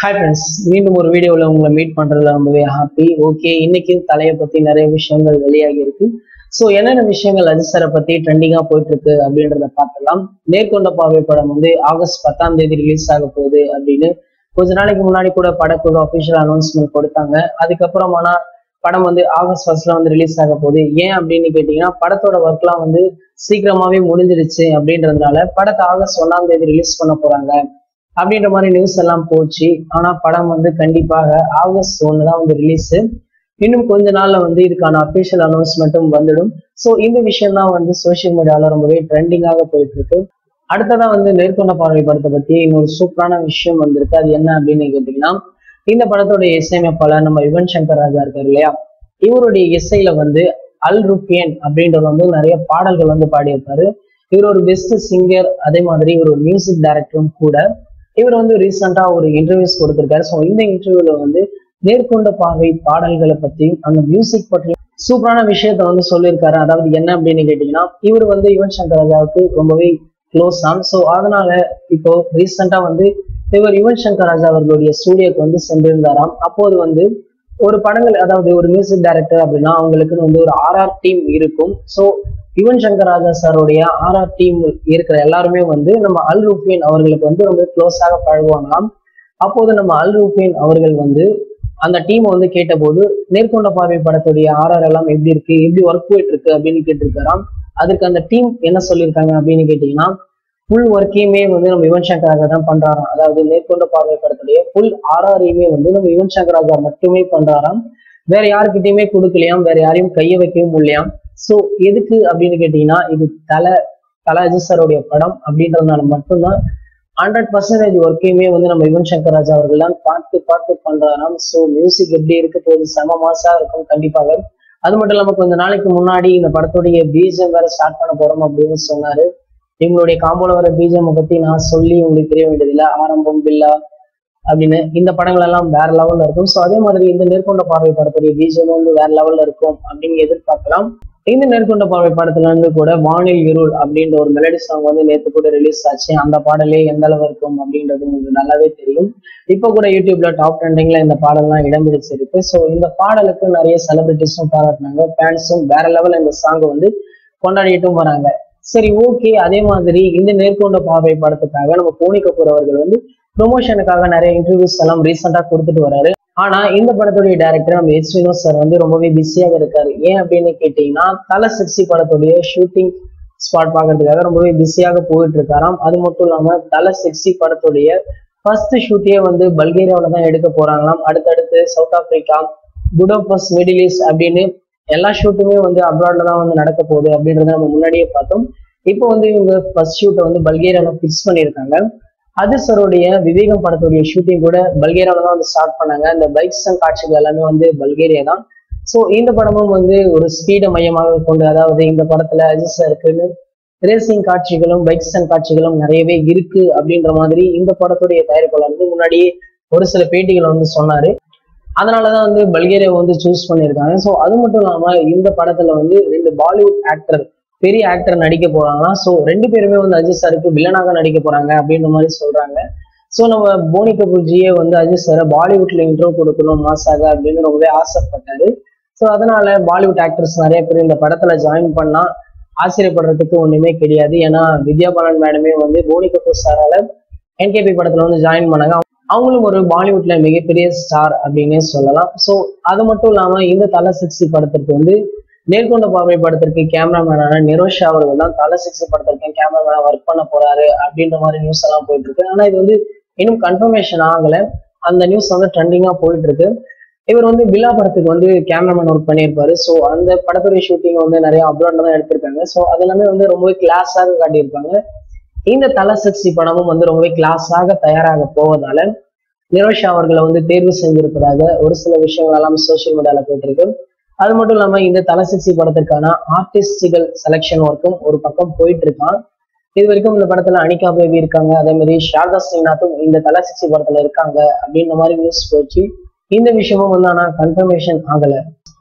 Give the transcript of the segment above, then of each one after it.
hi friends மீண்டும் ஒரு வீடியோவில் உங்களை மீட் பண்றதுல ரொம்பவே ஹாப்பி ஓகே இன்னைக்கு தலையை பத்தி நிறைய விஷயங்கள் வெளியாகி இருக்கு ஸோ என்னென்ன விஷயங்கள் அஜிசரை பத்தி ட்ரெண்டிங்கா போயிட்டு இருக்கு அப்படின்றத பார்க்கலாம் நேர்கொண்ட பார்வை படம் வந்து ஆகஸ்ட் பத்தாம் தேதி ரிலீஸ் ஆக போகுது அப்படின்னு கொஞ்ச நாளைக்கு முன்னாடி கூட படக்குழு அஃபிஷியல் அனௌன்ஸ்மெண்ட் கொடுத்தாங்க அதுக்கப்புறமானா படம் வந்து ஆகஸ்ட் ஃபர்ஸ்ட்ல வந்து ரிலீஸ் ஆக போகுது ஏன் அப்படின்னு கேட்டீங்கன்னா படத்தோட ஒர்க்லாம் வந்து சீக்கிரமாவே முடிஞ்சிருச்சு அப்படின்றதுனால படத்தை ஆகஸ்ட் ஒன்னாம் தேதி ரிலீஸ் பண்ண போறாங்க அப்படின்ற மாதிரி நியூஸ் எல்லாம் போச்சு ஆனா படம் வந்து கண்டிப்பாக ஆகஸ்ட் ஒன்று தான் வந்து ரிலீஸ் இன்னும் கொஞ்ச நாள்ல வந்து இதுக்கான அபிஷியல் அனௌன்ஸ்மெண்ட்டும் வந்துடும் ஸோ இந்த விஷயம் தான் வந்து சோசியல் மீடியால ரொம்பவே ட்ரெண்டிங்காக போயிட்டு இருக்கு அடுத்ததா வந்து நேர்கொண்ட பார்வை படத்தை பத்தி இன்னொரு சூப்பரான விஷயம் வந்திருக்கு அது என்ன அப்படின்னு கேட்டீங்கன்னா இந்த படத்தோட இசையமைப்பாளர் நம்ம யுவன் சங்கர் ராஜா இருக்காரு இல்லையா இவருடைய இசையில வந்து அல் ருப்பியன் அப்படின்றவர் வந்து நிறைய பாடல்கள் வந்து பாடியிருப்பாரு இவர் ஒரு பெஸ்ட் சிங்கர் அதே மாதிரி இவர் ஒரு மியூசிக் டைரக்டரும் கூட இவர் வந்து ரீசெண்டா ஒரு இன்டர்வியூஸ் கொடுத்திருக்காரு ஸோ இந்த இன்டர்வியூல வந்து நேர்கொண்ட பார்வை பாடல்களை பற்றியும் அந்த மியூசிக் பற்றியும் சூப்பரான விஷயத்த வந்து சொல்லியிருக்காரு அதாவது என்ன அப்படின்னு கேட்டீங்கன்னா இவர் வந்து யுவன் சங்கர் ராஜாவுக்கு ரொம்பவே க்ளோஸ் ஆம் ஸோ அதனால இப்போ ரீசெண்டா வந்து இவர் யுவன் சங்கர் ராஜா அவர்களுடைய ஸ்டூடியோக்கு வந்து சென்றிருந்தாராம் அப்போது வந்து ஒரு படங்கள் அதாவது ஒரு மியூசிக் டைரக்டர் அப்படின்னா அவங்களுக்குன்னு வந்து ஒரு ஆர்ஆர் டீம் இருக்கும் ஸோ யுவன் சங்கர் ராஜா சாருடைய ஆர்ஆர் டீம் இருக்கிற எல்லாருமே வந்து நம்ம அல் ரூஃபின் அவர்களுக்கு வந்து ரொம்ப க்ளோஸாக பழகுவாங்களாம் அப்போது நம்ம அல் ரூஃபின் அவர்கள் வந்து அந்த டீமை வந்து கேட்டபோது நேர்கொண்ட பார்வை படத்துடைய ஆர்ஆர் எல்லாம் எப்படி இருக்கு எப்படி ஒர்க் போயிட்டு இருக்கு அப்படின்னு கேட்டிருக்காராம் அதுக்கு அந்த டீம் என்ன சொல்லியிருக்காங்க அப்படின்னு கேட்டீங்கன்னா ஃபுல் ஒர்க்கையுமே வந்து நம்ம யுவன் சங்கர் ராஜா தான் பண்றாராம் அதாவது நேர்கொண்ட பார்வை படத்துடைய ஃபுல் ஆர்ஆரையுமே வந்து நம்ம யுவன் சங்கர் ராஜா மட்டுமே பண்றாராம் வேற யாருக்கிட்டயுமே கொடுக்கலையாம் வேற யாரையும் கைய வைக்கவும் இல்லையாம் சோ எதுக்கு அப்படின்னு கேட்டீங்கன்னா இது தலை தலை அஜித் சாருடைய படம் அப்படின்றதுனால மட்டும்தான் ஹண்ட்ரட் பர்சன்டேஜ் ஒர்க்கையுமே வந்து நம்ம யுவன் சங்கர் ராஜா அவர்கள் தான் பார்த்து பார்த்து பண்றாராம் ஸோ மியூசிக் எப்படி இருக்க போகுது செம மாசா இருக்கும் கண்டிப்பாக அது மட்டும் இல்லாம கொஞ்ச நாளைக்கு முன்னாடி இந்த படத்துடைய பீஜம் வேற ஸ்டார்ட் பண்ண போறோம் அப்படின்னு சொன்னாரு இவங்களுடைய காம்போல வர பீஜம் பத்தி நான் சொல்லி உங்களுக்கு தெரிய வேண்டியதில்லை ஆரம்பம் பில்லா அப்படின்னு இந்த படங்கள் எல்லாம் வேற லெவல்ல இருக்கும் ஸோ அதே மாதிரி இந்த நேர்கொண்ட பார்வை படத்துடைய பீஜம் வந்து வேற லெவல்ல இருக்கும் அப்படின்னு எதிர்பார்க்கலாம் இந்த நேர்கொண்ட பார்வை படத்துல இருந்து கூட வானில் இருள் அப்படின்ற ஒரு மெலடி சாங் வந்து நேற்று கூட ரிலீஸ் ஆச்சு அந்த பாடலே எந்த அளவு இருக்கும் அப்படின்றது உங்களுக்கு நல்லாவே தெரியும் இப்போ கூட யூடியூப்ல டாப் ட்ரெண்டிங்ல இந்த பாடல்லாம் இடம் பிடிச்சிருக்கு ஸோ இந்த பாடலுக்கு நிறைய செலிபிரிட்டிஸும் பாராட்டினாங்க ஃபேன்ஸும் வேற லெவல்ல இந்த சாங்கை வந்து கொண்டாடிட்டும் வராங்க சரி ஓகே அதே மாதிரி இந்த நேர்கொண்ட பார்வை படத்துக்காக நம்ம போனி கபூர் அவர்கள் வந்து ப்ரொமோஷனுக்காக நிறைய இன்டர்வியூஸ் எல்லாம் ரீசெண்டா கொடுத்துட்டு வராரு ஆனா இந்த படத்துடைய டைரக்டர் நம்ம எச் வினோத் சார் வந்து ரொம்பவே பிஸியாக இருக்காரு ஏன் அப்படின்னு கேட்டீங்கன்னா தலை சிக்ஸ்டி படத்துடைய ஷூட்டிங் ஸ்பாட் பார்க்கறதுக்காக ரொம்பவே பிஸியாக போயிட்டு இருக்காராம் அது மட்டும் இல்லாம தலை சிக்ஸ்டி படத்துடைய ஃபர்ஸ்ட் ஷூட்டே வந்து பல்கேரியாவில தான் எடுக்க போறாங்களாம் அடுத்தடுத்து சவுத் ஆப்பிரிக்கா புடோபஸ் மிடில் ஈஸ்ட் அப்படின்னு எல்லா ஷூட்டுமே வந்து அப்ராட்ல தான் வந்து நடக்க போகுது அப்படின்றத நம்ம முன்னாடியே பார்த்தோம் இப்போ வந்து இவங்க ஃபர்ஸ்ட் ஷூட்டை வந்து பல்கேரியால ஃபிக்ஸ் பண்ணியிருக்காங்க அது சருடைய விவேகம் படத்துடைய ஷூட்டிங் கூட பல்கேரியாவில தான் வந்து ஸ்டார்ட் பண்ணாங்க இந்த பைக்ஸ் அண்ட் காட்சிகள் எல்லாமே வந்து பல்கேரியா தான் ஸோ இந்த படமும் வந்து ஒரு ஸ்பீடை மையமாக கொண்டு அதாவது இந்த படத்துல அஜிஸ் இருக்குன்னு ரேசிங் காட்சிகளும் பைக்ஸ் அண்ட் காட்சிகளும் நிறையவே இருக்கு அப்படின்ற மாதிரி இந்த படத்துடைய தயாரிப்பாளர் வந்து முன்னாடியே ஒரு சில பேட்டிகள் வந்து சொன்னாரு அதனாலதான் வந்து பல்கேரியா வந்து சூஸ் பண்ணியிருக்காங்க ஸோ அது மட்டும் இல்லாம இந்த படத்துல வந்து ரெண்டு பாலிவுட் ஆக்டர் பெரிய ஆக்டர் நடிக்க போறாங்களாம் ஸோ ரெண்டு பேருமே வந்து அஜித் சாருக்கு வில்லனாக நடிக்க போறாங்க அப்படின்ற மாதிரி சொல்றாங்க ஸோ நம்ம போனி கபூர்ஜியே வந்து அஜித் சாரை பாலிவுட்ல இன்ட்ரோ கொடுக்கணும் மாசாக அப்படின்னு ரொம்பவே ஆசைப்பட்டாரு ஸோ அதனால பாலிவுட் ஆக்டர்ஸ் நிறைய பேர் இந்த படத்துல ஜாயின் பண்ணா ஆச்சரியப்படுறதுக்கு ஒண்ணுமே கிடையாது ஏன்னா வித்யா பாலன் மேடமே வந்து போனி கபூர் சாரால என்கேபி படத்துல வந்து ஜாயின் பண்ணாங்க அவங்களும் ஒரு பாலிவுட்ல மிகப்பெரிய ஸ்டார் அப்படின்னே சொல்லலாம் ஸோ அது மட்டும் இல்லாம இந்த தலை சிக்ஸ்டி படத்திற்கு வந்து நேர்கொண்ட பார்வை படத்திற்கு கேமராமேனான நிரோஷா அவர்கள் தான் தலை சிக்ஸ்டி படத்திற்கு கேமராமேனா ஒர்க் பண்ண போறாரு அப்படின்ற மாதிரி நியூஸ் எல்லாம் போயிட்டு இருக்கு ஆனா இது வந்து இன்னும் கன்ஃபர்மேஷன் ஆகல அந்த நியூஸ் வந்து ட்ரெண்டிங்கா போயிட்டு இருக்கு இவர் வந்து பில்லா படத்துக்கு வந்து கேமராமேன் ஒர்க் பண்ணியிருப்பாரு ஸோ அந்த படத்துடைய ஷூட்டிங் வந்து நிறைய அப்ராட்ல தான் எடுத்திருக்காங்க ஸோ அது எல்லாமே வந்து ரொம்பவே கிளாஸாக காட்டியிருப்பாங்க இந்த தலை சிக்ஸ்டி படமும் வந்து ரொம்பவே கிளாஸாக தயாராக போவதால நிரோஷா அவர்களை வந்து தேர்வு செஞ்சிருப்பதாக ஒரு சில விஷயங்கள் எல்லாம் சோசியல் மீடியால போயிட்டு இருக்கு அது மட்டும் இல்லாம இந்த தலை சிக்ஸ்டி படத்திற்கான ஆர்டிஸ்டிகள் செலெக்ஷன் ஒர்க்கும் ஒரு பக்கம் போயிட்டு இருக்கான் இது வரைக்கும் இந்த படத்துல அனிகா பேபி இருக்காங்க அதே மாதிரி சாரதா ஸ்ரீநாத்தும் இந்த தலை சிக்ஸ்டி படத்துல இருக்காங்க அப்படின்ற மாதிரி நியூஸ் போச்சு இந்த விஷயமும் வந்து ஆனா கன்ஃபர்மேஷன் ஆகல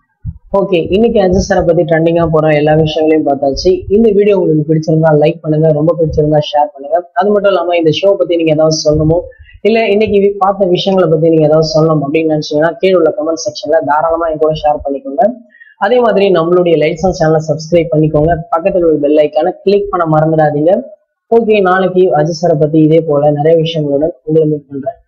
ஓகே இன்னைக்கு அஜித் சாரை பத்தி ட்ரெண்டிங்கா போற எல்லா விஷயங்களையும் பார்த்தாச்சு இந்த வீடியோ உங்களுக்கு பிடிச்சிருந்தா லைக் பண்ணுங்க ரொம்ப பிடிச்சிருந்தா ஷேர் பண்ணுங்க அது மட்டும் இல்லாம இந்த ஷோ பத்தி நீங்க ஏதாவது சொல்லணுமோ இல்ல இன்னைக்கு வி- பார்த்த விஷயங்களை பத்தி நீங்க ஏதாவது சொல்லணும் அப்படின்னு நினைச்சீங்கன்னா கீழே உள்ள கமெண்ட் செக்ஷன்ல தாராளமா என் கூட ஷேர் பண்ணிக்கோங்க அதே மாதிரி நம்மளுடைய லைசன்ஸ் சேனலை சப்ஸ்கிரைப் பண்ணிக்கோங்க பக்கத்துல உள்ள பெல் ஐக்கான கிளிக் பண்ண மறந்துடாதீங்க ஓகே நாளைக்கு அஜித் சாரை பத்தி இதே போல நிறைய விஷயங்களுடன் உங்களை மீட் பண்றேன்